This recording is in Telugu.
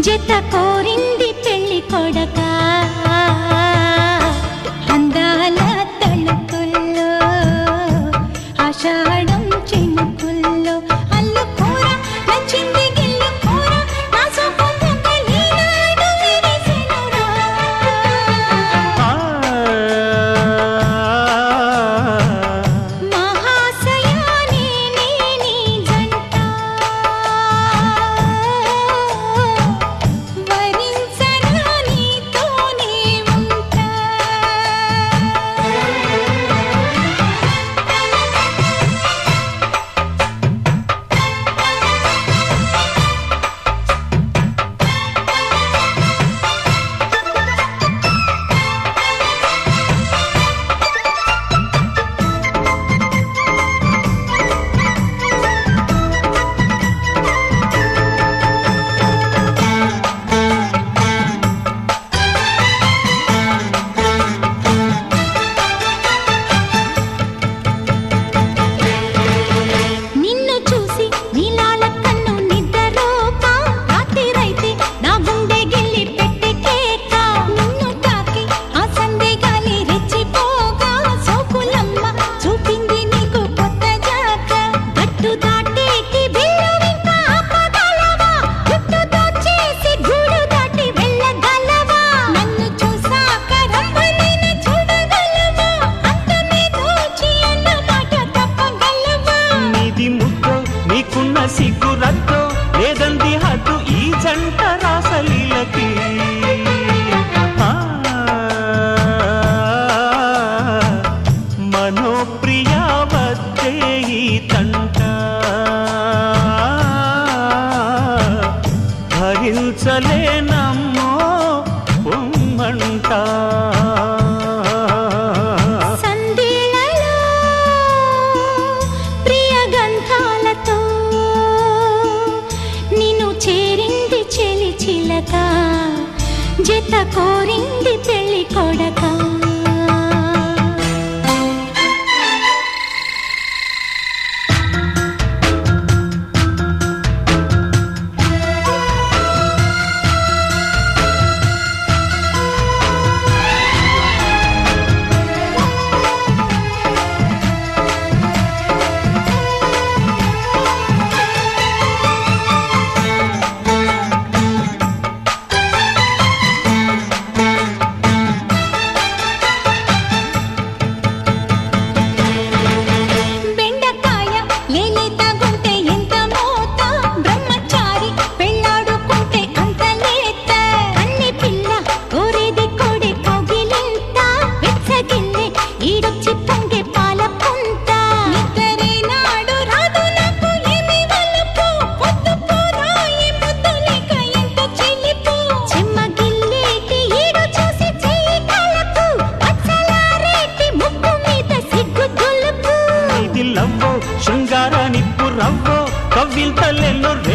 జత కోరింది పెళ్లి కొడక అందాల తలుపుల్లో ఆషాఢం చినుకుల్లో అల్లు కూర నచ్చింది గిల్లు కూర నా సొప్పు మొగ్గలీనాడు విరిసెనురా. ఆ, మహాశయానే నీ జంట వరించనా నీతోనే ఉంటా నిన్ను చూసి నీలాల కన్ను నిద్రలోక రాత్రిరైతే నా గుండె గిల్లి పెట్టే కేక నిన్ను తాకి ఆ సందే గాలి రెచ్చిపోగా సోకులమ్మ చూపింది నీకు కొత్త జాక గట్టు దాటేటి బిల్లు ఇంకా ఆపగలవా గుట్టుతో చేసి గూడు దాటి వెళ్ళగలవా నన్ను చూసాక రంభనైన చూడగలవా అంతమే దోచి అన్న మాట తప్పగలవా నీది ముద్దో నీకున్న సిగ్గు రద్దో లేదంది హద్దు ఈ జంట రాసలీలకి ఆ, మనోప్రియ వద్దే ఈ తంట భరించలేనమ్మో పొమ్మంట సందేళలో ప్రియ గంధాలతో నిన్ను చేరింది చెలి చిలక జత కోరింది పెళ్లి కొడక బెండకాయ లేలేత గుంటే ఎంత మోత బ్రహ్మచారి పెళ్ళాడుకుంటే అంత లేత అన్ని పిల్ల కోరేది కోడి కౌగిలింత వెచ్చగిల్లే ఈడొచ్చి పొంగే పాల పుంత నిద్రే నాడు రాదు నాకు ఏమి వలుపు పొద్దు పోరాయి ముద్దు లేక ఎంత చిలిపు చెమ్మగిల్లేటి ఈడు చూసి చెయ్యి కలకు పచ్చలారేటి ముక్కు మీద సిగ్గు దులుపు ఇది లవ్వో శృంగార నిప్పు రవ్వో కవ్వింతలెన్నో